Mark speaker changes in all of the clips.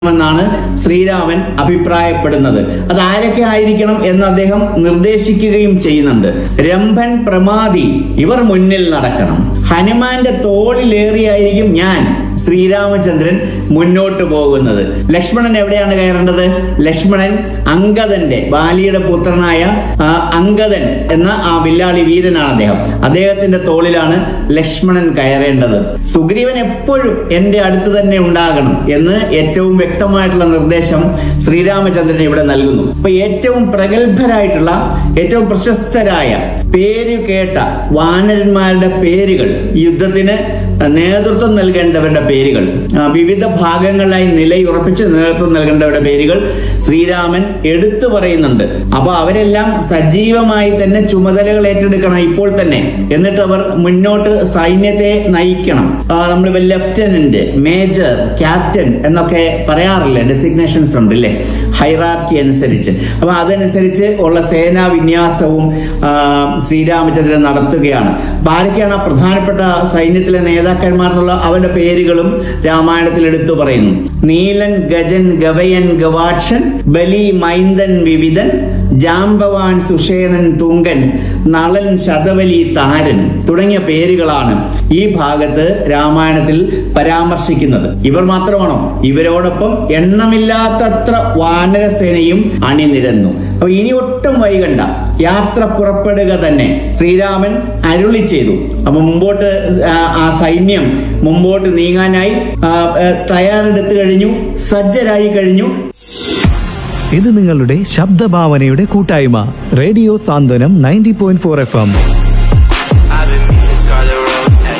Speaker 1: എന്നാണ് ശ്രീരാമൻ അഭിപ്രായപ്പെടുന്നത് അത് ആരൊക്കെ ആയിരിക്കണം എന്ന് അദ്ദേഹം നിർദ്ദേശിക്കുകയും ചെയ്യുന്നുണ്ട് രംഭൻ പ്രമാദി ഇവർ മുന്നിൽ നടക്കണം ഹനുമാന്റെ തോളിലേറിയായിരിക്കും ഞാൻ ശ്രീരാമചന്ദ്രൻ മുന്നോട്ട് പോകുന്നത് ലക്ഷ്മണൻ എവിടെയാണ് കയറേണ്ടത് ലക്ഷ്മണൻ അങ്കദന്റെ ബാലിയുടെ പുത്രനായ ആ, അങ്കദൻ എന്ന ആ വില്ലാളി വീരനാണ് അദ്ദേഹം അദ്ദേഹത്തിന്റെ തോളിലാണ് ലക്ഷ്മണൻ കയറേണ്ടത് സുഗ്രീവൻ എപ്പോഴും എന്റെ അടുത്ത് തന്നെ ഉണ്ടാകണം എന്ന് ഏറ്റവും വ്യക്തമായിട്ടുള്ള നിർദ്ദേശം ശ്രീരാമചന്ദ്രൻ ഇവിടെ നൽകുന്നു അപ്പൊ ഏറ്റവും പ്രഗത്ഭരായിട്ടുള്ള ഏറ്റവും പ്രശസ്തരായ പേര് കേട്ട വാനരന്മാരുടെ പേരുകൾ യുദ്ധത്തിന് നേതൃത്വം നൽകേണ്ടവരുടെ പേരുകൾ ആ, വിവിധ ഭാഗങ്ങളിലായി നിലയുറപ്പിച്ച് നേതൃത്വം നൽകേണ്ടവരുടെ പേരുകൾ ശ്രീരാമൻ എടുത്തു പറയുന്നുണ്ട് അപ്പൊ അവരെല്ലാം സജീവമായി തന്നെ ചുമതലകൾ ഏറ്റെടുക്കണം ഇപ്പോൾ തന്നെ എന്നിട്ട് അവർ മുന്നോട്ട് സൈന്യത്തെ നയിക്കണം നമ്മൾ ലെഫ്റ്റനന്റ് മേജർ ക്യാപ്റ്റൻ എന്നൊക്കെ പറയാറില്ലേ ഡെസിഗ്നേഷൻസ് ഉണ്ട് അല്ലേ ഹൈറാർക്കി അനുസരിച്ച് അപ്പൊ അതനുസരിച്ച് ഉള്ള സേനാ വിന്യാസവും ആ, ശ്രീരാമചന്ദ്രൻ നടത്തുകയാണ് അപ്പൊ ആരൊക്കെയാണ് ആ പ്രധാനപ്പെട്ട സൈന്യത്തിലെ നേതാക്കന്മാർ എന്നുള്ള അവരുടെ പേരുകളും രാമായണത്തിൽ എടുത്തു പറയുന്നു നീലൻ ഗജൻ ഗവയൻ ഗവാക്ഷൻ ബലി മൈന്ദൻ വിവിധൻ ജാംബവാൻ സുഷേണൻ തുങ്കൻ നളൻ ശതവലി താരൻ തുടങ്ങിയ പേരുകളാണ് ഈ ഭാഗത്ത് രാമായണത്തിൽ പരാമർശിക്കുന്നത് ഇവർ മാത്രമാണോ ഇവരോടൊപ്പം എണ്ണമില്ലാത്തത്ര വാനരസേനയും അണിനിരന്നു അപ്പൊ ഇനി ഒട്ടും വൈകണ്ട യാത്ര പുറപ്പെടുക തന്നെ ശ്രീരാമൻ അരുളി ചെയ്തു അപ്പൊ മുമ്പോട്ട് ആ, ആ സൈന്യം മുമ്പോട്ട് നീങ്ങാനായി ആ, ആ, തയ്യാറെടുത്തു കഴിഞ്ഞു സജ്ജരായി കഴിഞ്ഞു
Speaker 2: ഇത് നിങ്ങളുടെ ശബ്ദഭാവനയുടെ കൂട്ടായ്മ radio Santhwanam ninety point four F M
Speaker 3: I've been missing Scarlet Road. Hey.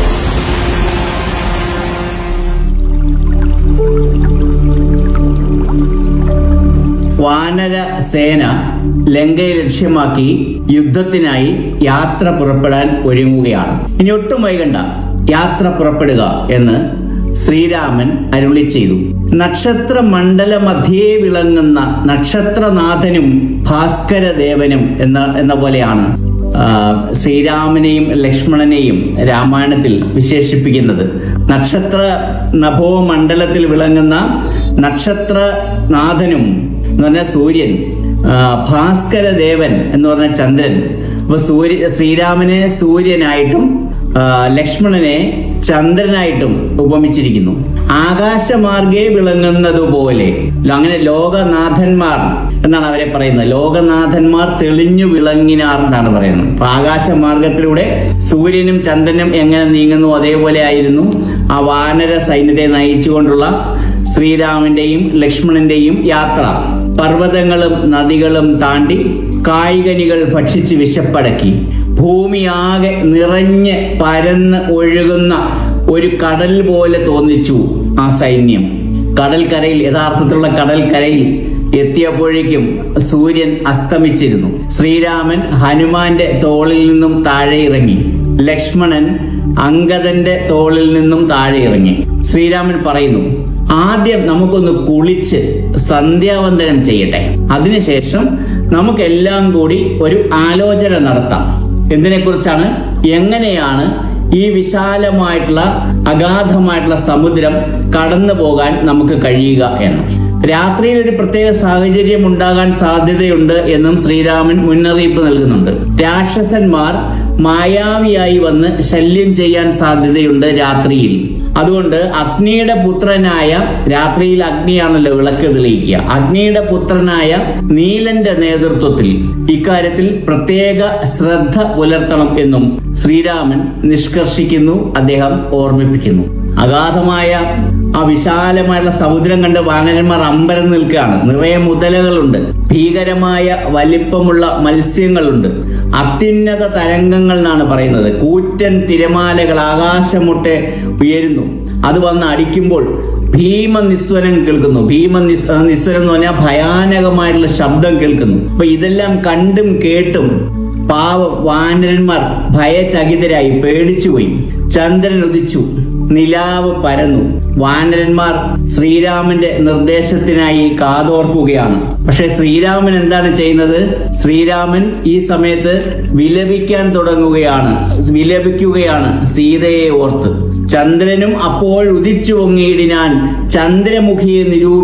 Speaker 1: വാനര സേന ലങ്കയെ ലക്ഷ്യമാക്കി യുദ്ധത്തിനായി യാത്ര പുറപ്പെടാൻ ഒരുങ്ങുകയാണ് ഇനി ഒട്ടും വൈകണ്ട യാത്ര പുറപ്പെടുക എന്ന് ശ്രീരാമൻ അരുളി ചെയ്തു നക്ഷത്ര മണ്ഡല മധ്യേ വിളങ്ങുന്ന നക്ഷത്രനാഥനും ഭാസ്കരദേവനും എന്ന എന്ന പോലെയാണ് ആ, ശ്രീരാമനെയും ലക്ഷ്മണനെയും രാമായണത്തിൽ വിശേഷിപ്പിക്കുന്നത് നക്ഷത്ര നഭോമണ്ഡലത്തിൽ വിളങ്ങുന്ന നക്ഷത്രനാഥനും എന്ന് പറഞ്ഞ സൂര്യൻ ആ, ഭാസ്കരദേവൻ എന്ന് പറഞ്ഞ ചന്ദ്രൻ അപ്പൊ സൂര്യ ശ്രീരാമനെ സൂര്യനായിട്ടും ആ, ലക്ഷ്മണനെ ചന്ദ്രനായിട്ടും ഉപമിച്ചിരിക്കുന്നു ആകാശമാർഗേ വിളങ്ങുന്നതുപോലെ അങ്ങനെ ലോകനാഥന്മാർ എന്നാണ് അവരെ പറയുന്നത് ലോകനാഥന്മാർ തെളിഞ്ഞു വിളങ്ങിനാർ എന്നാണ് പറയുന്നത് അപ്പൊ ആകാശമാർഗത്തിലൂടെ സൂര്യനും ചന്ദ്രനും എങ്ങനെ നീങ്ങുന്നു അതേപോലെ ആയിരുന്നു ആ വാനര സൈന്യത്തെ നയിച്ചുകൊണ്ടുള്ള ശ്രീരാമന്റെയും ലക്ഷ്മണന്റെയും യാത്ര പർവ്വതങ്ങളും നദികളും താണ്ടി കായികനികൾ ഭക്ഷിച്ച് വിശപ്പടക്കി ഭൂമിയാകെ നിറഞ്ഞ് പരന്ന് ഒഴുകുന്ന ഒരു കടൽ പോലെ തോന്നിച്ചു ആ സൈന്യം കടൽക്കരയിൽ യഥാർത്ഥത്തിലുള്ള കടൽക്കരയിൽ എത്തിയപ്പോഴേക്കും സൂര്യൻ അസ്തമിച്ചിരുന്നു ശ്രീരാമൻ ഹനുമാന്റെ തോളിൽ നിന്നും താഴെ ഇറങ്ങി ലക്ഷ്മണൻ അങ്കദന്റെ തോളിൽ നിന്നും താഴെ ഇറങ്ങി ശ്രീരാമൻ പറയുന്നു ആദ്യം നമുക്കൊന്ന് കുളിച്ച് സന്ധ്യാവന്ദനം ചെയ്യട്ടെ അതിനുശേഷം നമുക്കെല്ലാം കൂടി ഒരു ആലോചന നടത്താം എന്തിനെക്കുറിച്ചാണ് എങ്ങനെയാണ് ഈ വിശാലമായിട്ടുള്ള അഗാധമായിട്ടുള്ള സമുദ്രം കടന്നു പോകാൻ നമുക്ക് കഴിയുക എന്ന് രാത്രിയിൽ ഒരു പ്രത്യേക സാഹചര്യം ഉണ്ടാകാൻ സാധ്യതയുണ്ട് എന്നും ശ്രീരാമൻ മുന്നറിയിപ്പ് നൽകുന്നുണ്ട് രാക്ഷസന്മാർ മായാവിയായി വന്ന് ശല്യം ചെയ്യാൻ സാധ്യതയുണ്ട് രാത്രിയിൽ അതുകൊണ്ട് അഗ്നിയുടെ പുത്രനായ രാത്രിയിൽ അഗ്നിയാണല്ലോ വിളക്ക് തെളിയിക്കുക അഗ്നിയുടെ പുത്രനായ നീലന്റെ നേതൃത്വത്തിൽ ഇക്കാര്യത്തിൽ പ്രത്യേക ശ്രദ്ധ പുലർത്തണം എന്നും ശ്രീരാമൻ നിഷ്കർഷിക്കുന്നു അദ്ദേഹം ഓർമ്മിപ്പിക്കുന്നു അഗാധമായ ആ വിശാലമായുള്ള സമുദ്രം കണ്ട് വാനരന്മാർ അമ്പരം നിൽക്കുകയാണ് നിറയെ മുതലകളുണ്ട് ഭീകരമായ വലിപ്പമുള്ള മത്സ്യങ്ങളുണ്ട് അത്യുന്നത തരംഗങ്ങൾ എന്നാണ് പറയുന്നത് കൂറ്റൻ തിരമാലകൾ ആകാശമുട്ടെ ഉയരുന്നു അത് വന്ന് അടിക്കുമ്പോൾ ഭീമ നിസ്വരം കേൾക്കുന്നു ഭീമ നിസ് നിസ്വരം എന്ന് പറഞ്ഞാൽ ഭയാനകമായിട്ടുള്ള ശബ്ദം കേൾക്കുന്നു അപ്പൊ ഇതെല്ലാം കണ്ടും കേട്ടും പാവ വാനരന്മാർ ഭയചകിതരായി പേടിച്ചുപോയി ചന്ദ്രൻ ഉദിച്ചു നിലാവ് പരന്നു വാനരന്മാർ ശ്രീരാമന്റെ നിർദ്ദേശത്തിനായി കാതോർക്കുകയാണ് പക്ഷെ ശ്രീരാമൻ എന്താണ് ചെയ്യുന്നത് ശ്രീരാമൻ ഈ സമയത്ത് വിലപിക്കാൻ തുടങ്ങുകയാണ് വിലപിക്കുകയാണ് സീതയെ ഓർത്ത് ചന്ദ്രനും അപ്പോൾ ഉദിച്ചു പൊങ്ങിയിടിനാൻ ചന്ദ്രമുഖിയെ നിരൂപി